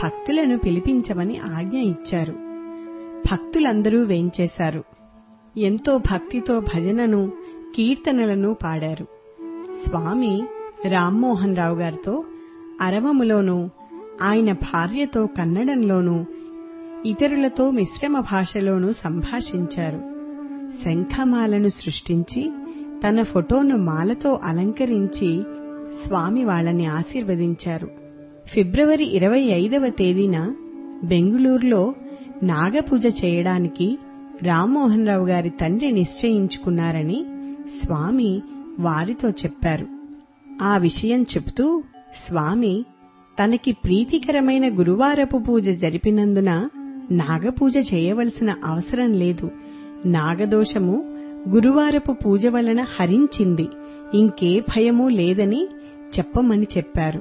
భక్తులను పిలిపించమని ఆజ్ఞ ఇచ్చారు భక్తులందరూ వేంచేశారు ఎంతో భక్తితో భజనను కీర్తనలను పాడారు స్వామి రామ్మోహన్ రావు గారితో అరవములోనూ ఆయన భార్యతో కన్నడంలోనూ ఇతరులతో మిశ్రమ భాషలోనూ సంభాషించారు శంఖమాలను సృష్టించి తన ఫోటోను మాలతో అలంకరించి స్వామి వాళ్ళని ఆశీర్వదించారు ఫిబ్రవరి ఇరవై ఐదవ తేదీన బెంగుళూరులో నాగపూజ చేయడానికి రామ్మోహన్ రావు గారి తండ్రి నిశ్చయించుకున్నారని స్వామి వారితో చెప్పారు ఆ విషయం చెప్తూ స్వామి తనకి ప్రీతికరమైన గురువారపు పూజ జరిపినందున నాగపూజ చేయవలసిన అవసరం లేదు నాగదోషము గురువారపు పూజ వలన హరించింది ఇంకే భయమూ లేదని చెప్పమని చెప్పారు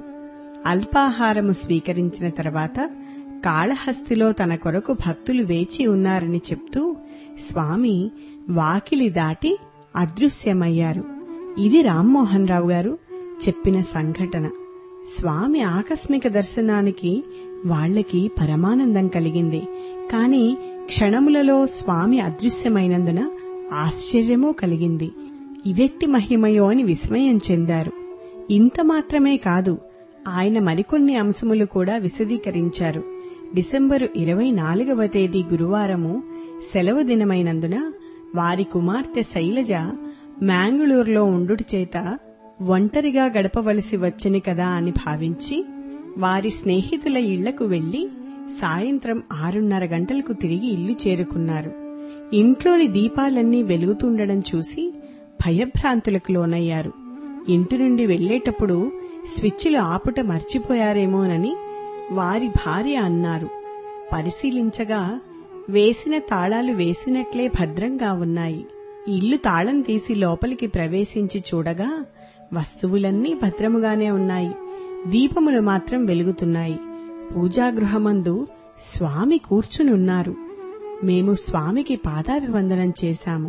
అల్పాహారము స్వీకరించిన తర్వాత కాళహస్తిలో తన కొరకు భక్తులు వేచి ఉన్నారని చెప్తూ స్వామి వాకిలి దాటి అదృశ్యమయ్యారు ఇది రామ్మోహన్ రావు గారు చెప్పిన సంఘటన స్వామి ఆకస్మిక దర్శనానికి వాళ్లకి పరమానందం కలిగింది కాని క్షణములలో స్వామి అదృశ్యమైనందున ఆశ్చర్యమూ కలిగింది ఇదెట్టి మహిమయో అని విస్మయం చెందారు ఇంత మాత్రమే కాదు ఆయన మరికొన్ని అంశములు కూడా విశదీకరించారు డిసెంబరు ఇరవై నాలుగవ తేదీ గురువారము సెలవు దినమైనందున వారి కుమార్తె శైలజ మ్యాంగుళూరులో ఉండుటి చేత ఒంటరిగా గడపవలసి వచ్చని కదా అని భావించి వారి స్నేహితుల ఇళ్లకు వెళ్లి సాయంత్రం ఆరున్నర గంటలకు తిరిగి ఇల్లు చేరుకున్నారు ఇంట్లోని దీపాలన్నీ వెలుగుతుండడం చూసి భయభ్రాంతులకు లోనయ్యారు ఇంటి నుండి వెళ్లేటప్పుడు స్విచ్లు ఆపుట మర్చిపోయారేమోనని వారి భార్య అన్నారు పరిశీలించగా వేసిన తాళాలు వేసినట్లే భద్రంగా ఉన్నాయి ఇల్లు తాళం తీసి లోపలికి ప్రవేశించి చూడగా వస్తువులన్నీ భద్రముగానే ఉన్నాయి దీపములు మాత్రం వెలుగుతున్నాయి పూజాగృహమందు స్వామి కూర్చునున్నారు మేము స్వామికి పాదాభివందనం చేశాము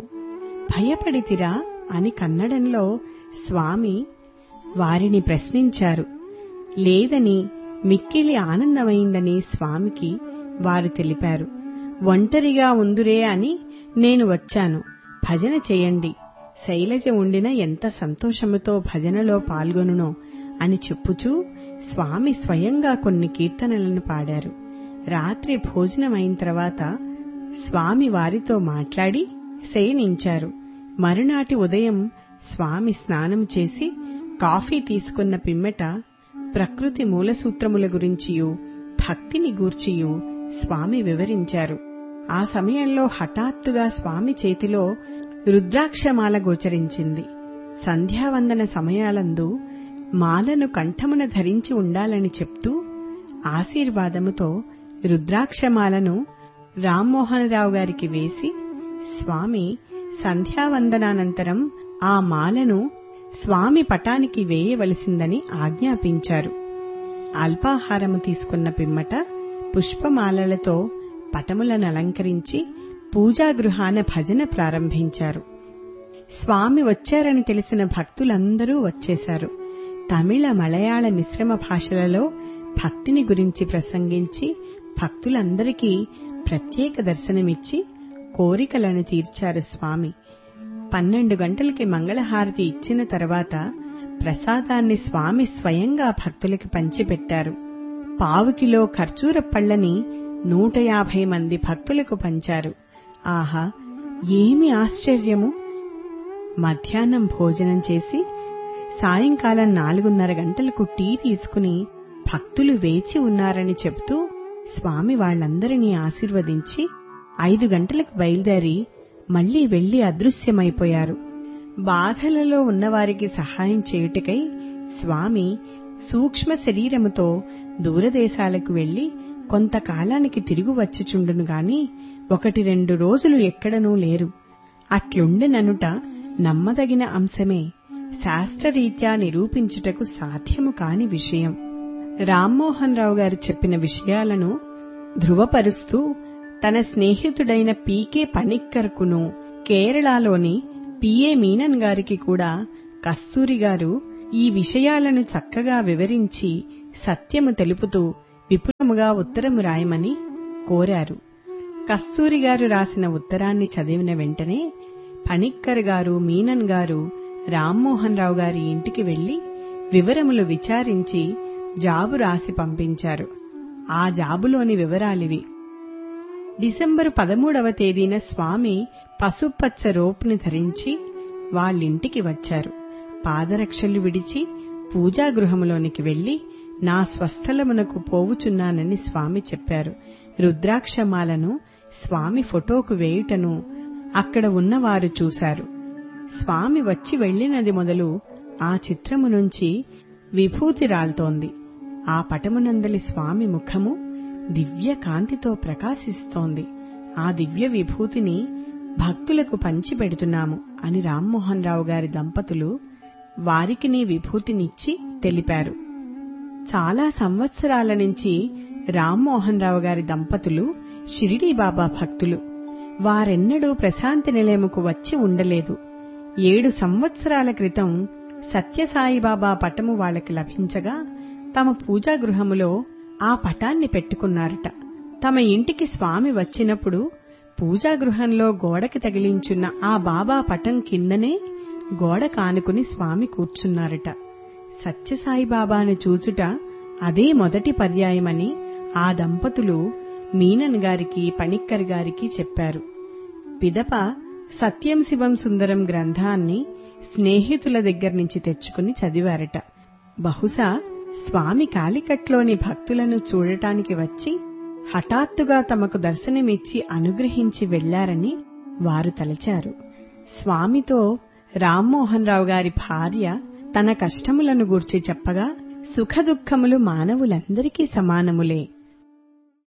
భయపడితిరా అని కన్నడంలో స్వామి వారిని ప్రశ్నించారు లేదని మిక్కిలి ఆనందమైందని స్వామికి వారు తెలిపారు ఒంటరిగా ఉందురే అని నేను వచ్చాను భజన చేయండి శైలజ ఉండిన ఎంత సంతోషముతో భజనలో పాల్గొనునో అని చెప్పుచూ స్వామి స్వయంగా కొన్ని కీర్తనలను పాడారు రాత్రి భోజనమైన తర్వాత స్వామి వారితో మాట్లాడి శయనించారు మరునాటి ఉదయం స్వామి స్నానం చేసి కాఫీ తీసుకున్న పిమ్మెట ప్రకృతి మూలసూత్రముల గురించియు భక్తిని గూర్చియు స్వామి వివరించారు ఆ సమయంలో హఠాత్తుగా స్వామి చేతిలో రుద్రాక్షమాల గోచరించింది సంధ్యావందన సమయాలందు మాలను కంఠమున ధరించి ఉండాలని చెప్తూ ఆశీర్వాదముతో రుద్రాక్షమాలను రామ్మోహనరావు గారికి వేసి స్వామి సంధ్యావందనానంతరం ఆ మాలను స్వామి పటానికి వేయవలసిందని ఆజ్ఞాపించారు అల్పాహారము తీసుకున్న పిమ్మట పుష్పమాలలతో పటములను అలంకరించి పూజాగృహాన భజన ప్రారంభించారు స్వామి వచ్చారని తెలిసిన భక్తులందరూ వచ్చేశారు తమిళ మలయాళ మిశ్రమ భాషలలో భక్తిని గురించి ప్రసంగించి భక్తులందరికీ ప్రత్యేక దర్శనమిచ్చి కోరికలను తీర్చారు స్వామి పన్నెండు గంటలకి మంగళహారతి ఇచ్చిన తర్వాత ప్రసాదాన్ని స్వామి స్వయంగా భక్తులకి పంచిపెట్టారు పావు కిలో ఖర్జూర పళ్ళని నూట యాభై మంది భక్తులకు పంచారు ఆహా ఏమి ఆశ్చర్యము మధ్యాహ్నం భోజనం చేసి సాయంకాలం నాలుగున్నర గంటలకు టీ తీసుకుని భక్తులు వేచి ఉన్నారని చెబుతూ స్వామి వాళ్లందరినీ ఆశీర్వదించి ఐదు గంటలకు బయలుదేరి మళ్లీ వెళ్లి అదృశ్యమైపోయారు బాధలలో ఉన్నవారికి సహాయం చేయుటకై స్వామి సూక్ష్మ శరీరముతో దూరదేశాలకు వెళ్లి కొంతకాలానికి తిరిగి వచ్చిచుండును గాని ఒకటి రెండు రోజులు ఎక్కడనూ లేరు అట్లుండెననుట నమ్మదగిన అంశమే శాస్త్రరీత్యా నిరూపించుటకు సాధ్యము కాని విషయం రామ్మోహన్ రావు గారు చెప్పిన విషయాలను ధృవపరుస్తూ తన స్నేహితుడైన పీకే పణిక్కర్కును కేరళలోని పిఏ మీనన్ గారికి కూడా కస్తూరి గారు ఈ విషయాలను చక్కగా వివరించి సత్యము తెలుపుతూ విపులముగా ఉత్తరము రాయమని కోరారు కస్తూరి గారు రాసిన ఉత్తరాన్ని చదివిన వెంటనే పణిక్కర్ గారు మీనన్ గారు రామ్మోహన్ రావు గారి ఇంటికి వెళ్లి వివరములు విచారించి జాబు రాసి పంపించారు ఆ జాబులోని వివరాలివి డిసెంబరు పదమూడవ తేదీన స్వామి పసుపచ్చ రోప్ని ధరించి వాళ్ళింటికి వచ్చారు పాదరక్షలు విడిచి పూజాగృహములోనికి వెళ్లి నా స్వస్థలమునకు పోవుచున్నానని స్వామి చెప్పారు రుద్రాక్షమాలను స్వామి ఫోటోకు వేయుటను అక్కడ ఉన్నవారు చూశారు స్వామి వచ్చి వెళ్లినది మొదలు ఆ చిత్రము నుంచి విభూతి రాల్తోంది ఆ పటమునందలి స్వామి ముఖము దివ్య కాంతితో ప్రకాశిస్తోంది ఆ దివ్య విభూతిని భక్తులకు పంచిపెడుతున్నాము అని రామ్మోహన్ రావు గారి దంపతులు వారికి నీ విభూతినిచ్చి తెలిపారు చాలా సంవత్సరాల నుంచి రామ్మోహన్ రావు గారి దంపతులు షిరిడీ బాబా భక్తులు వారెన్నడూ ప్రశాంతి నిలయముకు వచ్చి ఉండలేదు ఏడు సంవత్సరాల క్రితం సత్యసాయిబాబా పటము వాళ్ళకి లభించగా తమ పూజాగృహములో ఆ పటాన్ని పెట్టుకున్నారట తమ ఇంటికి స్వామి వచ్చినప్పుడు పూజాగృహంలో గోడకి తగిలించున్న ఆ బాబా పటం కిందనే గోడ కానుకుని స్వామి కూర్చున్నారట సత్యసాయిబాబాను చూచుట అదే మొదటి పర్యాయమని ఆ దంపతులు మీనన్ గారికి పణిక్కర్ గారికి చెప్పారు పిదప సత్యం శివం సుందరం గ్రంథాన్ని స్నేహితుల దగ్గర నుంచి తెచ్చుకుని చదివారట బహుశా స్వామి కాలికట్లోని భక్తులను చూడటానికి వచ్చి హఠాత్తుగా తమకు దర్శనమిచ్చి అనుగ్రహించి వెళ్లారని వారు తలచారు స్వామితో రామ్మోహన్ రావు గారి భార్య తన కష్టములను గూర్చి చెప్పగా సుఖదుఖములు మానవులందరికీ సమానములే